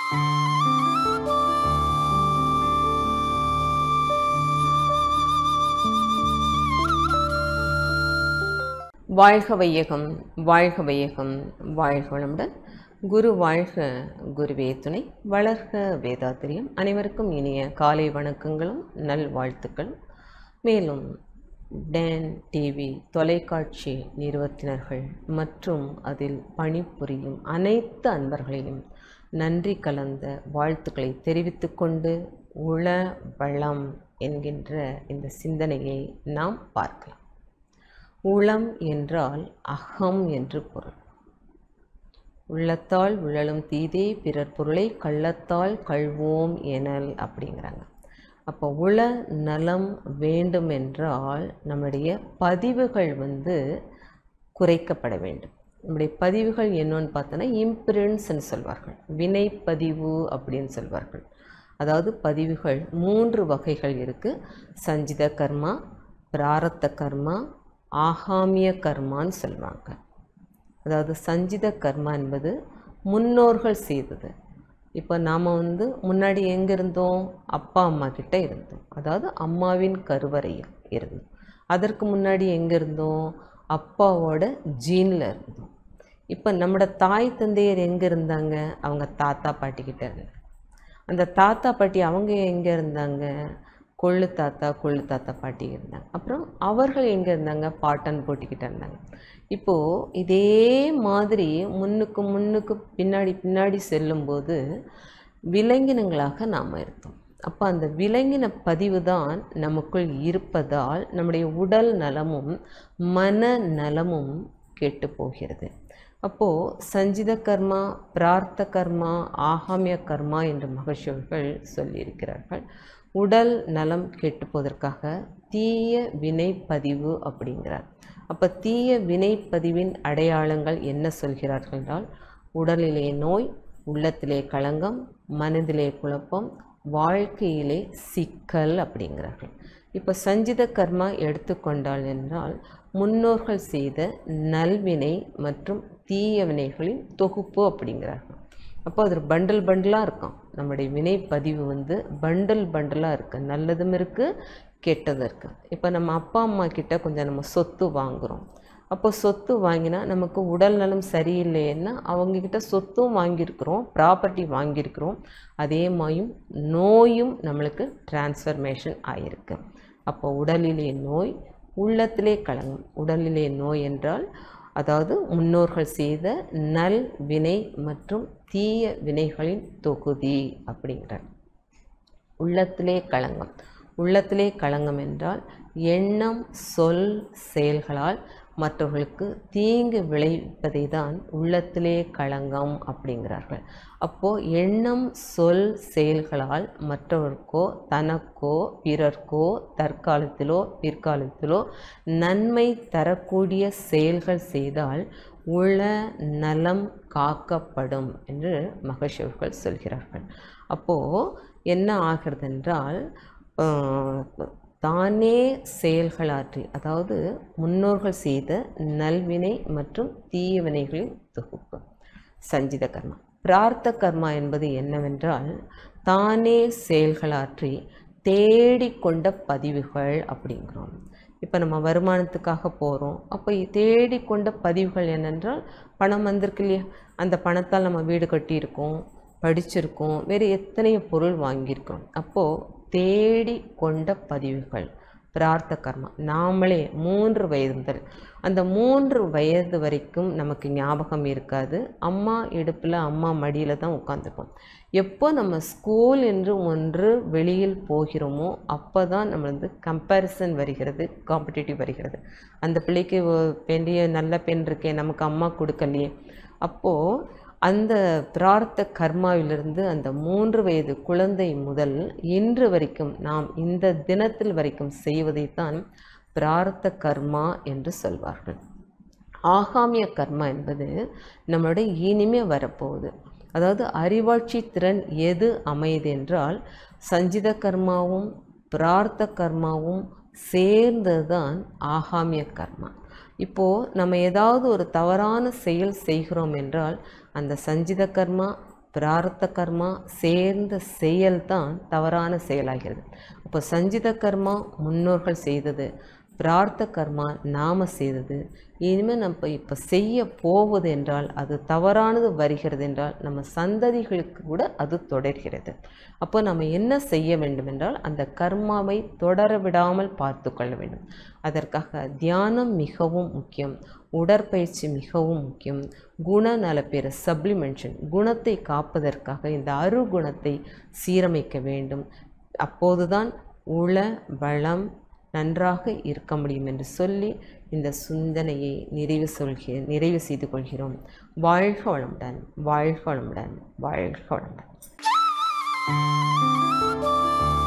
வாழ்க வையகம் வாழ்க வையகம் வாழ்க வளமுடன் குரு வாழ்க குருவே துணை வளர்க வேதாத்திரியம் அனைவருக்கும் இனிய காலை வணக்கங்களும் நல்வாழ்த்துக்களும் மேலும் டேன் டிவி தொலைக்காட்சி நிறுவத்தினர்கள் மற்றும் அதில் பணிபுரியும் அனைத்து அன்பர்களையும் நன்றி கலந்த வாழ்த்துக்களை தெரிவித்துக்கொண்டு உள வளம் என்கின்ற இந்த சிந்தனையை நாம் பார்க்கலாம் உளம் என்றால் அகம் என்று பொருள் உள்ளத்தால் உழலும் தீதே பிறர் பொருளை கள்ளத்தால் கழ்வோம் எனல் அப்படிங்கிறாங்க அப்போ உள நலம் வேண்டும் என்றால் நம்முடைய பதிவுகள் வந்து குறைக்கப்பட வேண்டும் நம்முடைய பதிவுகள் என்னன்னு பார்த்தோன்னா இம்பிரின்ஸ்ன்னு சொல்வார்கள் வினைப்பதிவு அப்படின்னு சொல்வார்கள் அதாவது பதிவுகள் மூன்று வகைகள் இருக்குது சஞ்சித கர்மா பிராரத்த கர்மா ஆகாமிய கர்மான்னு சொல்லுவாங்க அதாவது சஞ்சித கர்மா என்பது முன்னோர்கள் செய்தது இப்போ நாம் வந்து முன்னாடி எங்கே இருந்தோம் அப்பா அம்மா கிட்ட இருந்தோம் அதாவது அம்மாவின் கருவறையில் இருந்தோம் அதற்கு முன்னாடி எங்கே இருந்தோம் அப்பாவோட ஜீனில் இருந்தோம் இப்போ நம்மளோட தாய் தந்தையர் எங்கே இருந்தாங்க அவங்க தாத்தா பாட்டிக்கிட்ட இருந்தாங்க அந்த தாத்தா பாட்டி அவங்க எங்கே இருந்தாங்க கொள்ளு தாத்தா கொள்ளு தாத்தா பாட்டி இருந்தாங்க அப்புறம் அவர்கள் எங்கே இருந்தாங்க பாட்டன் போட்டிக்கிட்ட இருந்தாங்க இப்போது இதே மாதிரி முன்னுக்கு முன்னுக்கு பின்னாடி பின்னாடி செல்லும்போது விலங்கினங்களாக நாம் இருந்தோம் அப்போ அந்த விலங்கின பதிவு தான் நமக்குள் இருப்பதால் நம்முடைய உடல் நலமும் மன நலமும் கெட்டு போகிறது அப்போது சஞ்சித கர்மா பிரார்த்த கர்மா ஆகாமிய கர்மா என்று மகர்ஷியர்கள் சொல்லியிருக்கிறார்கள் உடல் நலம் கெட்டு போவதற்காக தீய வினைப்பதிவு அப்படிங்கிறார் அப்போ தீய வினைப்பதிவின் அடையாளங்கள் என்ன சொல்கிறார்கள் என்றால் உடலிலே நோய் உள்ளத்திலே களங்கம் மனதிலே குழப்பம் வாழ்க்கையிலே சிக்கல் அப்படிங்கிறார்கள் இப்போ சஞ்சித கர்மா எடுத்துக்கொண்டால் என்றால் முன்னோர்கள் செய்த நல்வினை மற்றும் தீய வினைகளின் தொகுப்பு அப்படிங்கிறார்கள் அப்போ அது பண்டல் பண்டலாக இருக்கும் நம்முடைய வினை பதிவு வந்து பண்டல் பண்டலாக இருக்குது நல்லதும் இருக்குது கெட்டதும் இருக்குது இப்போ நம்ம அப்பா அம்மா கிட்ட கொஞ்சம் நம்ம சொத்து வாங்குகிறோம் அப்போ சொத்து வாங்கினா நமக்கு உடல் நலம் சரியில்லைன்னா அவங்கக்கிட்ட சொத்தும் வாங்கியிருக்கிறோம் ப்ராப்பர்ட்டி வாங்கியிருக்கிறோம் அதே மாதிரியும் நோயும் நம்மளுக்கு டிரான்ஸ்ஃபர்மேஷன் ஆகிருக்கு அப்போ உடலிலே நோய் உள்ளத்திலே கலங்கும் உடலிலே நோய் என்றால் அதாவது முன்னோர்கள் செய்த நல் வினை மற்றும் தீய வினைகளின் தொகுதி அப்படிங்கிறார் உள்ளத்திலே களங்கம் உள்ளத்திலே களங்கம் என்றால் எண்ணம் சொல் செயல்களால் மற்றவர்களுக்கு தீங்கு விளைவிப்பதை தான் உள்ளத்திலே களங்கம் அப்படிங்கிறார்கள் அப்போது எண்ணம் சொல் செயல்களால் மற்றவருக்கோ தனக்கோ பிறர்க்கோ தற்காலத்திலோ பிற்காலத்திலோ நன்மை தரக்கூடிய செயல்கள் செய்தால் உள நலம் காக்கப்படும் என்று மகர்ஷியர்கள் சொல்கிறார்கள் அப்போது என்ன ஆகிறது என்றால் தானே செயல்களாற்றி அதாவது முன்னோர்கள் செய்த நல்வினை மற்றும் தீய வினைகளின் தொகுப்பு சஞ்சித கர்மா பிரார்த்த கர்மா என்பது என்னவென்றால் தானே செயல்களாற்றி தேடிக்கொண்ட பதிவுகள் அப்படிங்கிறோம் இப்போ நம்ம வருமானத்துக்காக போகிறோம் அப்போ தேடிக்கொண்ட பதிவுகள் என்னென்றால் பணம் வந்திருக்கு இல்லையா அந்த பணத்தால் நம்ம வீடு கட்டியிருக்கோம் படிச்சிருக்கோம் வேறு எத்தனையோ பொருள் வாங்கியிருக்கோம் அப்போது தேடி கொண்ட பதிவுகள் பிரார்த்த கர்மா நாமளே மூன்று வயது முதல் அந்த மூன்று வயது வரைக்கும் நமக்கு ஞாபகம் இருக்காது அம்மா இடுப்பில் அம்மா மடியில் தான் உட்காந்துப்போம் எப்போ நம்ம ஸ்கூல் என்று ஒன்று வெளியில் போகிறோமோ அப்போ தான் நம்ம வந்து கம்பேரிசன் வருகிறது காம்படிட்டிவ் வருகிறது அந்த பிள்ளைக்கு பெரிய நல்ல பெண் இருக்கே நமக்கு அம்மா கொடுக்கலையே அப்போது அந்த பிரார்த்த கர்மாவிலிருந்து அந்த மூன்று வயது குழந்தை முதல் இன்று வரைக்கும் நாம் இந்த தினத்தில் வரைக்கும் செய்வதைத்தான் பிரார்த்த கர்மா என்று சொல்வார்கள் ஆகாமிய கர்மா என்பது நம்மளுடைய இனிமே வரப்போகுது அதாவது அறிவாட்சி திறன் எது அமையுது என்றால் சஞ்சித கர்மாவும் பிரார்த்த கர்மாவும் சேர்ந்தது தான் ஆகாமிய கர்மா இப்போது நம்ம ஏதாவது ஒரு தவறான செயல் செய்கிறோம் என்றால் அந்த சஞ்சித கர்மா பிரார்த்த கர்மா சேர்ந்த செயல்தான் தவறான செயலாகிறது அப்போ சஞ்சித கர்மா முன்னோர்கள் செய்தது பிரார்த்த கர்மா நாம செய்தது இனிமேல் நம்ம இப்போ செய்ய போவது என்றால் அது தவறானது வருகிறது என்றால் நம்ம சந்ததிகளுக்கு கூட அது தொடர்கிறது அப்போ நம்ம என்ன செய்ய வேண்டும் என்றால் அந்த கர்மாவை தொடர விடாமல் பார்த்து கொள்ள வேண்டும் அதற்காக தியானம் மிகவும் முக்கியம் உடற்பயிற்சி மிகவும் முக்கியம் குணநலப்பேற சப்ளிமென்ஷன் குணத்தை காப்பதற்காக இந்த அருகுணத்தை சீரமைக்க வேண்டும் அப்போதுதான் உள வளம் நன்றாக இருக்க முடியும் என்று சொல்லி இந்த சிந்தனையை நிறைவு சொல்கிற நிறைவு செய்து கொள்கிறோம் வாழ்க வளமுடன் வாழ்க வளமுடன் வாழ்க வளமுடன்